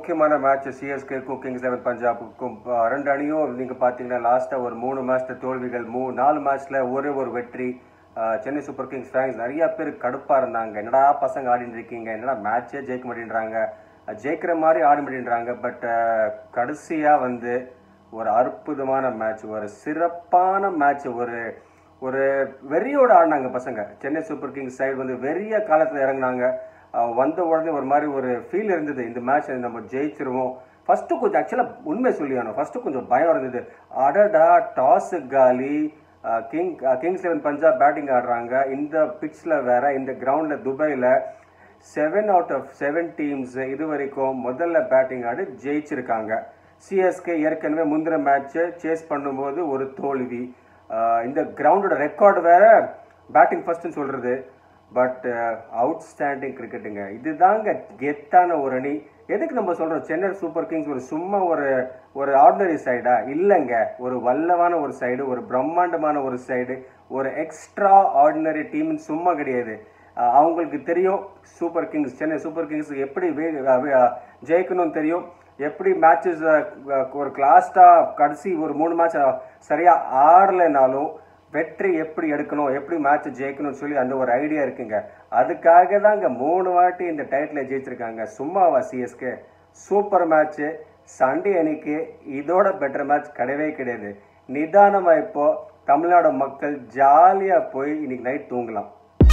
முக்கியமான மேட்ச் சிஎஸ்கேக்கும் kings eleven பஞ்சாபுக்கும் அஹ், ரெண்டு அணியும் நீங்கள் பார்த்தீங்கன்னா லாஸ்ட்டாக ஒரு மூணு மேட்ச்சில் தோல்விகள் மூ நாலு மேட்ச்சில் ஒரே ஒரு வெற்றி அஹ், சென்னை சூப்பர் கிங்ஸ் ஃபேன்ஸ் நிறைய பேர் கடுப்பாக இருந்தாங்க என்னடா பசங்க ஆடிட்டு இருக்கீங்க என்னடா மேட்சே ஜெயிக்க மாட்டேன்றாங்க அஹ், ஜெயிக்கிற மாதிரி ஆட மாட்டேன்றாங்க பட் கடைசியாக வந்து ஒரு அற்புதமான மேட்ச் ஒரு சிறப்பான மேட்ச் ஒரு ஒரு வெறியோட ஆடினாங்க பசங்க சென்னை சூப்பர் கிங்ஸ் சைடு வந்து வெறிய காலத்தில் இறங்குனாங்க அஹ் வந்த உடனே ஒரு மாதிரி ஒரு ஃபீல் இருந்தது இந்த மேட்ச் நம்ம ஜெயிச்சிருவோம் ஃபர்ஸ்ட்டு கொஞ்சம் ஆக்சுவலாக உண்மை சொல்லியானோம் ஃபர்ஸ்ட்டு கொஞ்சம் பயம் இருந்தது அடடா டாஸ் காலி அஹ் கிங் அஹ் கிங்ஸ் லெவன் பஞ்சாப் பேட்டிங் ஆடுறாங்க இந்த பிட்ச்சில் வேற இந்த கிரவுண்டில் துபாயில் seven out of seven teams இது வரைக்கும் முதல்ல பேட்டிங் ஆடி ஜெயிச்சிருக்காங்க சிஎஸ்கே ஏற்கனவே முந்தின மேட்ச்சை சேஸ் பண்ணும்போது ஒரு தோல்வி ஆஹ் இந்த கிரவுண்டோட ரெக்கார்டு வேற பேட்டிங் ஃபர்ஸ்ட்னு சொல்றது பட் அவுட்ஸ்டாண்டிங் கிரிக்கெட்டுங்க இதுதாங்க கெத்தான ஒரு அணி எதுக்கு நம்ம சொல்றோம் சென்னை சூப்பர் கிங்ஸ் ஒரு சும்மா ஒரு ஒரு ஆர்டினரி சைடா இல்லைங்க ஒரு வல்லவான ஒரு சைடு ஒரு பிரம்மாண்டமான ஒரு சைடு ஒரு எக்ஸ்ட்ரா ஆர்டினரி டீம்னு சும்மா கிடையாது அஹ் அவங்களுக்கு தெரியும் super kings Chennai super kings எப்படி வே- அஹ் வே- ஜெயிக்கணும்னு தெரியும் எப்படி மேட்சஸ் ஒரு கிளாஸ்டா கடைசி ஒரு மூணு மேட்ச் சரியா ஆடலைனாலும் வெற்றி எப்படி எடுக்கணும் எப்படி மேட்ச் ஜெயிக்கணும்னு சொல்லி அந்த ஒரு ஐடியா இருக்குங்க அதுக்காக தாங்க மூணு வாட்டி இந்த டைட்டிலை ஜெயிச்சிருக்காங்க சும்மாவா சிஎஸ்கே சூப்பர் மேட்ச்சு சண்டே அன்னைக்கு இதோட பெட்டர் மேட்ச் கிடையவே கிடையாது நிதானமா இப்போ தமிழ்நாடு மக்கள் ஜாலியா போய் இன்னைக்கு நைட் தூங்கலாம்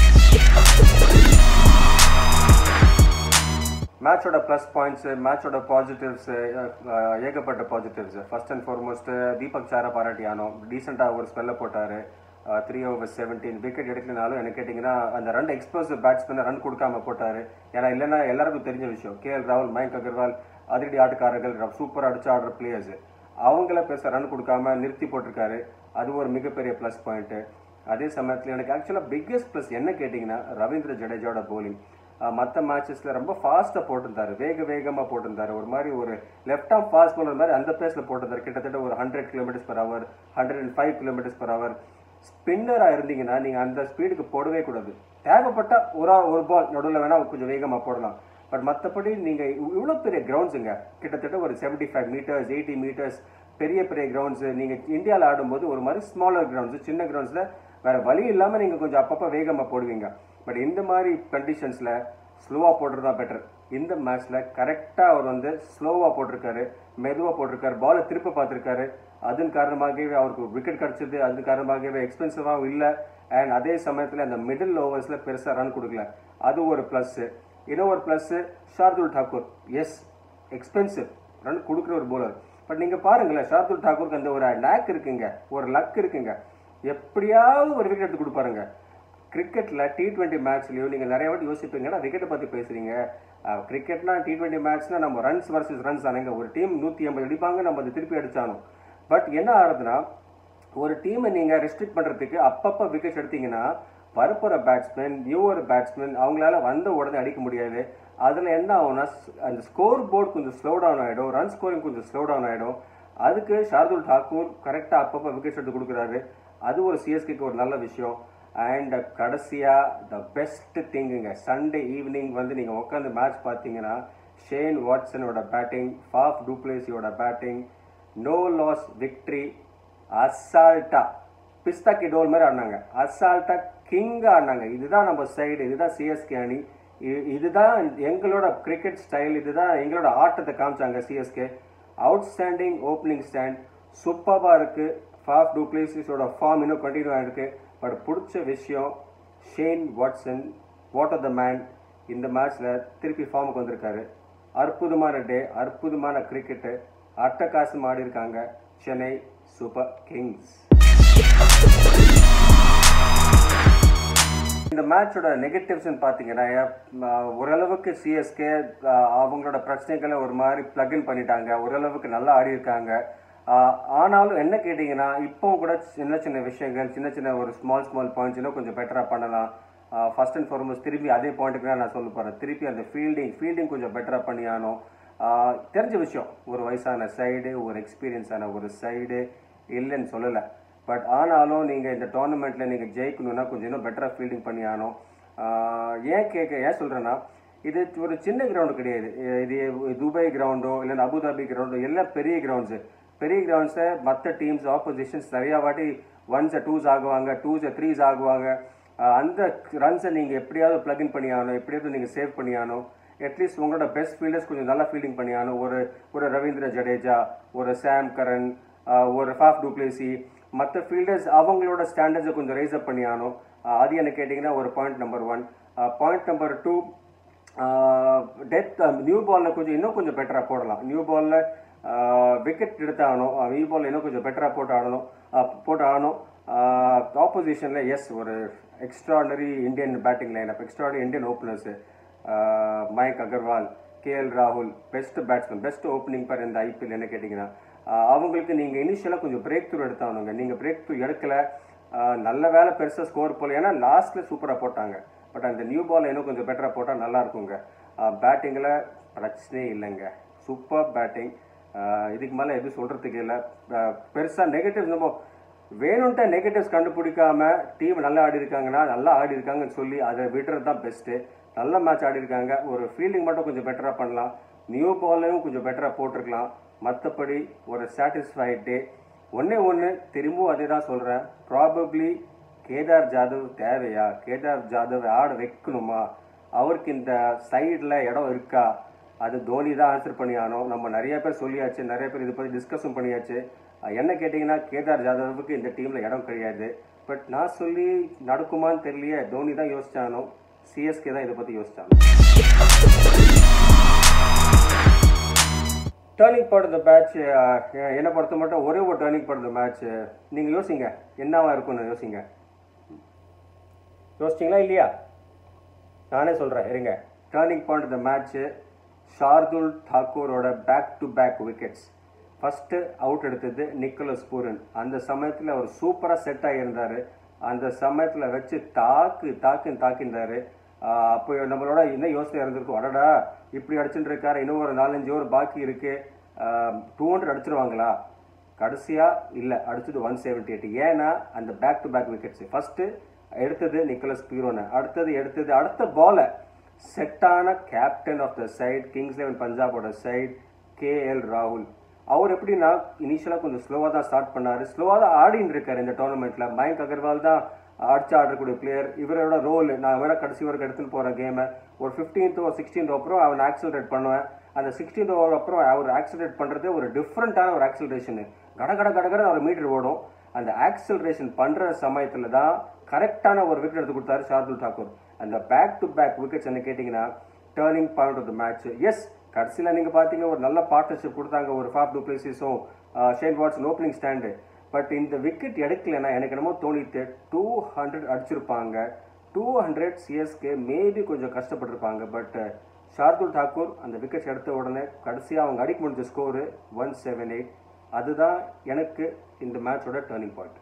மேட்சோட ப்ளஸ் பாயிண்ட்ஸ் மேட்சோட பாசிட்டிவ்ஸ் ஏகப்பட்ட positives first and foremost Deepak Chahar பாராட்டியானோ டீசெண்டாக ஒரு ஸ்பெல்ல போட்டார் த்ரீ ஓவர் செவன்டீன் விக்கெட் எடுக்கலனாலும் என்ன கேட்டிங்கன்னா அந்த ரெண்டு எக்ஸ்ப்ளோசிவ் பேட்ஸ்மேனை ரன் கொடுக்காம போட்டார் ஏன்னா இல்லைன்னா எல்லாருக்கும் தெரிஞ்ச விஷயம் கே எல் ராகுல் மயங்க் அகர்வால் அதிரடி ஆட்டக்காரர்கள் சூப்பர் அடிச்சு ஆடுற பிளேயர்ஸ் அவங்கள பேச ரன் கொடுக்காம நிறுத்தி போட்டிருக்காரு அது ஒரு மிகப்பெரிய ப்ளஸ் பாயிண்ட்டு அதே சமயத்தில் எனக்கு ஆக்சுவலாக பிக்கெஸ்ட் ப்ளஸ் என்ன கேட்டிங்கன்னா ரவீந்திர ஜடேஜாவோட bowling மற்ற மேட்சஸில் ரொம்ப ஃபாஸ்ட்டாக போட்டிருந்தாரு வேக வேகமாக போட்டிருந்தாரு ஒரு மாதிரி ஒரு லெஃப்ட் ஆம் ஃபாஸ்ட் போன மாதிரி அந்த பேஸில் போட்டிருந்தாரு கிட்டத்தட்ட ஒரு hundred kilometres per hour hundred and five kilometres per hour ஸ்பின்னராக இருந்தீங்கன்னா நீங்கள் அந்த ஸ்பீடுக்கு போடவே கூடாது தேவைப்பட்ட ஒரு ஒரு பால் நடுவில் வேணால் கொஞ்சம் வேகமாக போடலாம் பட் மற்றபடி நீங்கள் இவ்வளோ பெரிய கிரவுண்ட்ஸுங்க கிட்டத்தட்ட ஒரு seventy five metres eighty metres பெரிய பெரிய கிரவுண்ட்ஸு நீங்கள் இந்தியாவில் ஆடும்போது ஒரு மாதிரி ஸ்மாலர் கிரவுண்ட்ஸு சின்ன கிரவுண்ட்ஸில் வேறு வழி இல்லாமல் நீங்கள் கொஞ்சம் அப்பப்போ வேகமாக போடுவீங்க பட் இந்த மாதிரி கண்டிஷன்ஸில் ஸ்லோவாக போடுறது தான் பெட்டர் இந்த மேட்ச்சில் கரெக்டாக அவர் வந்து ஸ்லோவாக போட்டிருக்காரு மெதுவாக போட்டிருக்காரு பாலை திருப்ப பார்த்துருக்காரு அதன் காரணமாகவே அவருக்கு விக்கெட் கிடச்சிது அதன் காரணமாகவே எக்ஸ்பென்சிவாகவும் இல்லை அண்ட் அதே சமயத்தில் அந்த மிடில் ஓவர்ஸில் பெருசாக ரன் கொடுக்கல அது ஒரு ப்ளஸ்ஸு இன்னும் ஒரு plus Shardul Thakur yes expensive run கொடுக்குற ஒரு bowler பட் நீங்கள் பாருங்களேன் ஷார்துல் டாக்கூருக்கு அந்த ஒரு நாக் இருக்குங்க ஒரு லக் இருக்குங்க எப்படியாவது ஒரு விக்கெட் எடுத்து கொடுப்பாருங்க கிரிக்கெட்டில் டி டுவெண்ட்டி மேட்ச்லையும் நீங்கள் நிறைய வாட்டி யோசிப்பீங்கன்னா விக்கெட்டை பற்றி பேசுகிறீங்க கிரிக்கெட்னா டி டுவெண்ட்டி மேட்ச்னா நம்ம ரன்ஸ் வர்சஸ் ரன்ஸ் ஆனங்க ஒரு டீம் நூற்றி ஐம்பது அடிப்பாங்க நம்ம அதை திருப்பி அடிச்சானோம் பட் என்ன ஆகுதுன்னா ஒரு டீமை நீங்கள் ரெஸ்ட்ரிக்ட் பண்ணுறதுக்கு அப்பப்போ விக்கெட் எடுத்தீங்கன்னா வரப்போகிற பேட்ஸ்மேன் நியூவர் பேட்ஸ்மேன் அவங்களால வந்த உடனே அடிக்க முடியாது அதில் என்ன ஆகும்னா ஸ்- அந்த ஸ்கோர் போர்டு கொஞ்சம் ஸ்லோ டவுன் ஆகிடும் ரன் ஸ்கோரிங் கொஞ்சம் ஸ்லோ டவுன் ஆகிடும் அதுக்கு ஷார்துல் டாக்கூர் கரெக்டாக அப்பப்போ விக்கெட் எடுத்து கொடுக்குறாரு அது ஒரு சிஎஸ்கேக்கு ஒரு நல்ல விஷயம் அண்ட் கடைசியாக த பெஸ்ட் திங்குங்க சண்டே ஈவினிங் வந்து நீங்கள் உட்காந்து மேட்ச் பார்த்தீங்கன்னா ஷேன் வாட்சனோட பேட்டிங் ஃபாஃப் டூப்ளேசியோட பேட்டிங் நோ லாஸ் விக்ட்ரி அசால்ட்டா பிஸ்தா கிடோல் மாதிரி ஆடினாங்க அசால்ட்டா கிங் ஆடினாங்க இதுதான் நம்ம சைடு இதுதான் சிஎஸ்கே அணி இ- இதுதான் எங்களோட கிரிக்கெட் ஸ்டைல் இதுதான் எங்களோட ஆட்டத்தை காமிச்சாங்க சிஎஸ்கே அவுட்ஸ்டாண்டிங் ஓப்பனிங் ஸ்டாண்ட் சூப்பராக இருக்கு ஃபாஃப் டூப்ளேசிஸோட ஃபார்ம் இன்னும் கண்டினியூ ஆகிருக்கு பட் பிடிச்ச விஷயம் Shane Watson what the man இந்த மேட்ச்சில் திருப்பி ஃபார்முக்கு வந்திருக்காரு அற்புதமான டே அற்புதமான கிரிக்கெட்டு அட்டகாசம் ஆடி இருக்காங்க சென்னை சூப்பர் கிங்ஸ் இந்த மேட்சோட நெகட்டிவ்ஸ்னு பார்த்தீங்கன்னா அஹ், ஓரளவுக்கு சிஎஸ்கே அவங்களோட பிரச்சனைகளை ஒரு மாதிரி பிளக்இன் பண்ணிட்டாங்க ஓரளவுக்கு நல்லா ஆடி இருக்காங்க அஹ், ஆனாலும் என்ன கேட்டிங்கன்னா இப்போ கூட சின்ன சின்ன விஷயங்கள் சின்ன சின்ன ஒரு ஸ்மால் ஸ்மால் பாயிண்ட்ஸ் இன்னும் கொஞ்சம் பெட்டராக பண்ணலாம் ஃபர்ஸ்ட் அண்ட் ஃபார்மோஸ்ட் திருப்பி அதே பாயிண்ட்டுக்கு தான் நான் சொல்ல போகிறேன் திருப்பி அந்த ஃபீல்டிங் ஃபீல்டிங் கொஞ்சம் பெட்டராக பண்ணி ஆனோம் ஆஹ் தெரிஞ்ச விஷயம் ஒரு வயசான சைடு ஒரு எக்ஸ்பீரியன்ஸான ஒரு சைடு இல்லைன்னு சொல்லலை பட் ஆனாலும் நீங்கள் இந்த டோர்னமெண்ட்டில் நீங்கள் ஜெயிக்கணும்னா கொஞ்சம் இன்னும் பெட்டராக ஃபீல்டிங் பண்ணி ஆகணும் ஆஹ் ஏன் கேட்க ஏன் சொல்கிறேன்னா இது ஒரு சின்ன கிரவுண்டு கிடையாது இது துபாய் கிரவுண்டோ இல்லைன்னா அபுதாபி கிரவுண்டோ எல்லாம் பெரிய கிரவுண்ட்ஸு பெரிய கிரவுண்ட்ஸை மற்ற டீம்ஸ் ஆப்போசிஷன்ஸ் நிறையா வாட்டி ஒன்ஸை டூஸ் ஆகுவாங்க டூஸை த்ரீஸ் ஆகுவாங்க அஹ் அந்த ரன்ஸை நீங்கள் எப்படியாவது பிளக்இன் பண்ணி ஆகணும் எப்படியாவது நீங்கள் சேவ் பண்ணி ஆகணும் அட்லீஸ்ட் உங்களோட பெஸ்ட் ஃபீல்டர்ஸ் கொஞ்சம் நல்லா ஃபீல்டிங் பண்ணி ஆகணும் ஒரு ஒரு ரவீந்திர ஜடேஜா ஒரு சாம் கரன் அஹ் ஒரு ஃபாஃப் டூப்ளேசி மற்ற ஃபீல்டர்ஸ் அவங்களோட ஸ்டாண்டர்ட்ஸை கொஞ்சம் ரைஸ் அப் பண்ணி ஆகணும் அஹ் அது என்ன கேட்டிங்கன்னா ஒரு point number one point number two death new பாலில் கொஞ்சம் இன்னும் கொஞ்சம் பெட்டராக போடலாம் நியூ பாலில் விக்கெட் எடுத்தாகணும் நியூ பாலில் இன்னும் கொஞ்சம் பெட்டராக போட்டு ஆடணும் அஹ் போட்டு ஆடணும் ஆப்போசிஷனில் எஸ் ஒரு extraordinary Indian batting lineup extraordinary Indian openers Mayank Agarwal KL ராகுல் best batsman best opening pair இந்த ஐபிஎல் என்ன கேட்டிங்கன்னா ஆஹ் அவங்களுக்கு நீங்கள் இனிஷியலாக கொஞ்சம் பிரேக் த்ரூ எடுத்தாகணுங்க நீங்கள் பிரேக் த்ரூ எடுக்கல ஆஹ் நல்ல வேலை பெருசாக ஸ்கோர் போல ஏன்னா லாஸ்ட்டில் சூப்பராக போட்டாங்க பட் அந்த நியூ பால் இன்னும் கொஞ்சம் பெட்டராக போட்டால் நல்லா இருக்குங்க பேட்டிங்கில் பிரச்சனையே இல்லைங்க சூப்பர் பேட்டிங் இதுக்கு மேலே எதுவும் சொல்கிறதுக்கு இல்லை பெருசாக நெகட்டிவ்ஸ் நம்ம வேணும்ட்ட நெகட்டிவ்ஸ் கண்டுபிடிக்காம டீம் நல்லா ஆடி இருக்காங்கன்னா நல்லா ஆடி இருக்காங்கன்னு சொல்லி அதை விடுறது தான் பெஸ்ட்டு நல்ல மேட்ச் ஆடி இருக்காங்க ஒரு ஃபீல்டிங் மட்டும் கொஞ்சம் பெட்டராக பண்ணலாம் நியூ பாலையும் கொஞ்சம் பெட்டராக போட்டிருக்கலாம் மற்றபடி ஒரு சாட்டிஸ்ஃபைட் டே ஒன்றே ஒன்று திரும்பவும் அதே தான் சொல்கிறேன் ப்ராபப்ளி கேதார் ஜாதவ் தேவையா கேதார் ஜாதவ் ஆட வைக்கணுமா அவருக்கு இந்த சைடில் இடம் இருக்கா அது தோனி தான் ஆன்சர் பண்ணி ஆனோம் நம்ம நிறைய பேர் சொல்லியாச்சு நிறைய பேர் இதை பற்றி டிஸ்கஸும் பண்ணியாச்சு அஹ் என்ன கேட்டிங்கன்னா கேதார் ஜாதவுக்கு இந்த டீமில் இடம் கிடையாது பட் நான் சொல்லி நடக்குமான்னு தெரியலையே தோனி தான் யோசிச்சானோ சிஎஸ்கே தான் இதை பற்றி யோசிச்சானோ டேர்னிங் பாயிண்ட் இந்த மேட்ச் என்னை பொறுத்த மட்டும் ஒரே ஒரு டேர்னிங் பாயிண்ட் இந்த மேட்ச் நீங்கள் யோசிங்க என்னவா இருக்கும்னு யோசிங்க யோசிச்சிங்களா இல்லையா நானே சொல்கிறேன் இருங்க டேர்னிங் பாயிண்ட் இந்த மேட்ச்சு ஷார்துல் தாக்கூரோட back to back wickets first out எடுத்தது நிக்கோலஸ் பூரன் அந்த சமயத்தில் அவர் சூப்பராக செட் ஆகியிருந்தார் அந்த சமயத்தில் வச்சு தாக்கு தாக்குன்னு தாக்கியிருந்தாரு ஆஹ் அப்போ நம்மளோட என்ன யோசனை இருந்திருக்கும் அடடா இப்படி அடிச்சுட்டு இருக்காரு இன்னும் ஒரு நாலஞ்சு ஓவர் பாக்கி இருக்கு டூ ஹண்ட்ரட் அடிச்சிருவாங்களா கடைசியா இல்ல அடிச்சது ஒன் செவன்டி எயிட் ஏன்னா அந்த back to back wickets first எடுத்தது நிக்கோலஸ் பீரோனை அடுத்தது எடுத்தது அடுத்த பால செட்டான captain of the side kings eleven பஞ்சாபோட சைட் கே எல் ராகுல் அவர் எப்படின்னா இனிஷியலாக கொஞ்சம் ஸ்லோவாக தான் ஸ்டார்ட் பண்ணாரு ஸ்லோவாக தான் ஆடின்னு இருக்காரு இந்த டோர்னமெண்ட்ல மயங்க் அகர்வால் தான் அடிச்சு ஆடக்கூடிய பிளேயர் இவரோட ரோல் நான் வேணா கடைசி வரைக்கும் எடுத்துன்னு போற கேமை ஒரு ஃபிஃப்டீன்த் ஒரு சிக்ஸ்டீன்த் அப்புறம் அவன் ஆக்சிலரேட் பண்ணுவேன் அந்த சிக்ஸ்டீன்த் ஓவர் அப்புறம் அவர் ஆக்சிலரேட் பண்றது ஒரு டிஃப்ரெண்டான ஒரு ஆக்சிலரேஷன் கட கட கடகட ஒரு மீட்டர் ஓடும் அந்த ஆக்சிலரேஷன் பண்ற சமயத்துல தான் கரெக்டான ஒரு விக்கெட் எடுத்து கொடுத்தாரு ஷார்துல் தாக்கூர் அந்த பேக் டு பேக் விக்கெட்ஸ் என்ன கேட்டிங்கன்னா turning point of the match yes கடைசியில் நீங்கள் பார்த்தீங்க ஒரு நல்ல பார்ட்னர்ஷிப் கொடுத்தாங்க ஒரு ஃபாஃப் டூ பிளேசிஸும் Shane Watson opening stand but இந்த விக்கெட் எடுக்கலைன்னா எனக்கு என்னமோ தோணிட்டு டூ ஹண்ட்ரட் அடிச்சிருப்பாங்க டூ ஹண்ட்ரட் சிஎஸ்கே மேபி கொஞ்சம் கஷ்டப்பட்டிருப்பாங்க பட் ஷார்துல் தாக்கூர் அந்த விக்கெட் எடுத்த உடனே கடைசியாக அவங்க அடிக்க முடிஞ்ச ஸ்கோரு ஒன் செவன் எயிட் அதுதான் எனக்கு இந்த மேட்சோட டேர்னிங் பாயிண்ட்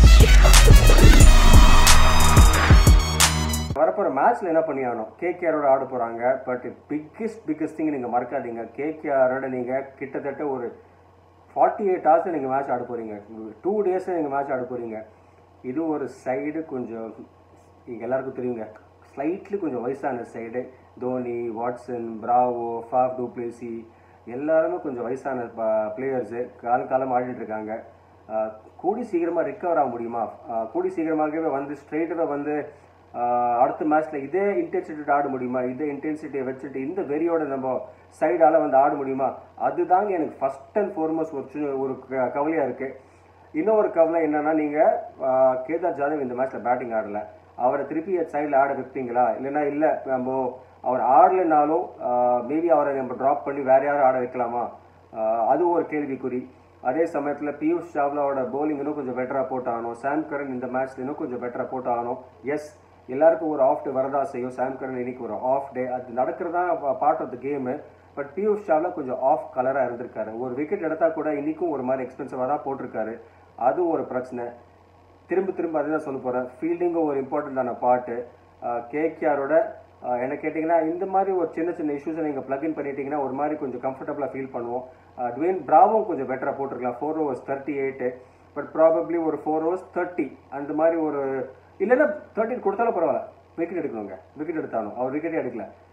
வரப்போகிற மேட்ச்ல என்ன பண்ணி ஆகணும் கேகேஆரோட ஆட போகிறாங்க பட் பிக்கெஸ்ட் பிக்கெஸ்ட் திங் நீங்கள் மறக்காதீங்க கேகேஆரோட நீங்கள் கிட்டத்தட்ட ஒரு ஃபார்ட்டி எயிட் ஹவர்ஸ் நீங்கள் மேட்ச் ஆட போகிறீங்க டூ டேஸில் நீங்கள் மேட்ச் ஆட போகிறீங்க இது ஒரு சைடு கொஞ்சம் இங்கே எல்லாருக்கும் தெரியுங்க ஸ்லைட்லி கொஞ்சம் வயசான side Dhoni Watson Bravo Faf du Plessis எல்லாருமே கொஞ்சம் வயசான பிளேயர்ஸு காலம் காலம் ஆடிட்டு இருக்காங்க ஆஹ் கூடி சீக்கிரமாக ரிக்கவர் ஆக முடியுமா ஆஹ் கூடி சீக்கிரமாகவே வந்து ஸ்ட்ரெயிட்டாக வந்து ஆஹ் அடுத்த மேட்ச்ல இதே இன்டென்சிட்டி ஆட முடியுமா இதே இன்டென்சிட்டியை வச்சுட்டு இந்த வெறியோட நம்ம சைடால வந்து ஆட முடியுமா அதுதாங்க எனக்கு ஃபர்ஸ்ட் அண்ட் ஃபார்மோஸ்ட் ஒரு சின்ன ஒரு க- கவலையா இருக்கு இன்னொரு கவலை என்னன்னா நீங்க ஆஹ் கேதார் ஜாதவ் இந்த மேட்ச்ல பேட்டிங் ஆடல அவரை திருப்பி சைடில் ஆட வைப்பீங்களா இல்லைன்னா இல்லை நம்ம அவர் ஆடலைனாலும் மேபி அவரை நம்ம ட்ராப் பண்ணி வேற யாரும் ஆட வைக்கலாமா ஆஹ் அது ஒரு கேள்விக்குறி அதே சமயத்தில் பியூஷ் சாவ்லாவோட bowling இன்னும் கொஞ்சம் பெட்டராக போட்டாகணும் சாம் கரன் இந்த மேட்ச்ல இன்னும் கொஞ்சம் பெட்டராக போட்டாகணும் எஸ் எல்லாருக்கும் ஒரு ஆஃப் டே வரதா செய்யும் சாம் கரன் இன்னைக்கு ஒரு ஆஃப் டே அது நடக்கிறதா part of the game but Piyush Chawla கொஞ்சம் ஆஃப் கலராக இருந்திருக்காரு ஒரு விக்கெட் எடுத்தா கூட இன்னைக்கும் ஒரு மாதிரி எக்ஸ்பென்சிவாக தான் போட்டிருக்காரு அதுவும் ஒரு பிரச்சனை திரும்ப திரும்ப அதுதான் சொல்ல போகிறேன் ஃபீல்டிங்கும் ஒரு இம்பார்ட்டண்ட்டான பாட்டு கேகேஆரோட என்ன கேட்டிங்கன்னா இந்த மாதிரி ஒரு சின்ன சின்ன இஷ்யூஸை நீங்கள் ப்ளக்இன் பண்ணிட்டீங்கன்னா ஒரு மாதிரி கொஞ்சம் கம்ஃபர்டபுளாக ஃபீல் பண்ணுவோம் டுவேன் பிராவும் கொஞ்சம் பெட்டராக போட்டிருக்கலாம் four overs thirty eight but probably ஒரு ஃபோர் ஓவர்ஸ் தேர்ட்டி அந்த மாதிரி ஒரு இல்லைன்னா தேர்ட்டி கொடுத்தாலும் பரவாயில்ல விக்கெட் எடுக்கணுங்க விக்கெட் எடுத்தாலும் அவர் விக்கெட்டே எடுக்கல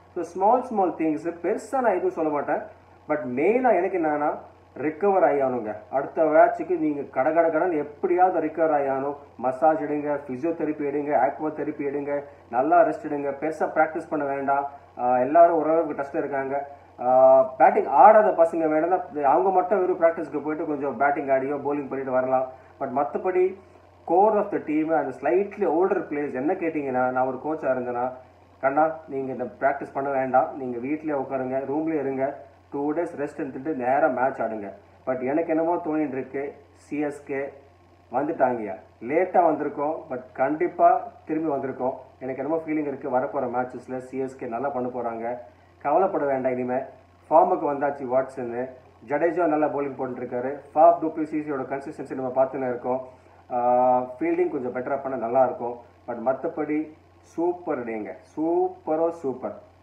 ஸோ ஸ்மால் ஸ்மால் திங்ஸ் பெருசாக நான் எதுவும் சொல்ல மாட்டேன் பட் மெயினாக எனக்கு என்னன்னா ரிக்கவர் ஆகணுங்க அடுத்த மேட்சுக்கு நீங்கள் கட கட கடன் எப்படியாவது ரிக்கவர் ஆகணும் மசாஜ் எடுங்க ஃபிசியோதெரப்பி எடுங்க ஆக்வா தெரப்பி எடுங்க நல்லா ரெஸ்ட் எடுங்க பெருசாக ப்ராக்டிஸ் பண்ண வேண்டாம் ஆஹ் எல்லாரும் ஓரளவுக்கு டஸ்ட் இருக்காங்க பேட்டிங் ஆடாத பசங்க வேணும்னா அவங்க மட்டும் வெறும் ப்ராக்டிஸ்க்கு போயிட்டு கொஞ்சம் பேட்டிங் ஆடியோ bowling பண்ணிட்டு வரலாம் பட் மற்றபடி கோர் ஆஃப் த டீம் அந்த ஸ்லைட்லி ஓல்டர் பிளேயர்ஸ் என்ன கேட்டிங்கன்னா நான் ஒரு கோச்சாக இருந்தேன்னா கண்ணா நீங்கள் இந்த ப்ராக்டிஸ் பண்ண வேண்டாம் நீங்கள் வீட்லயே உட்காருங்க ரூம்லேயே இருங்க டூ டேஸ் ரெஸ்ட் எடுத்துட்டு நேராக மேட்ச் ஆடுங்க பட் எனக்கு என்னமோ தோணிட்டு இருக்கு சிஎஸ்கே வந்துட்டாங்கய்யா லேட்டாக வந்திருக்கோம் பட் கண்டிப்பாக திரும்பி வந்திருக்கோம் எனக்கு என்னமோ ஃபீலிங் இருக்குது வரப்போகிற மேட்சஸில் சிஎஸ்கே நல்லா பண்ண போகிறாங்க கவலைப்பட வேண்டாம் இனிமேல் ஃபார்முக்கு வந்தாச்சு வாட்ஸன்னு ஜடேஜா நல்லா bowling போட்டுருக்காரு ஃபாஃப் டூப்ளிசிசியோட கன்சிஸ்டன்சி நம்ம பார்த்துன்னு இருக்கோம் ஃபீல்டிங் கொஞ்சம் பெட்டராக பண்ண நல்லா இருக்கும் பட் மற்றபடி சூப்பர் டேங்க சூப்பரோ சூப்பர்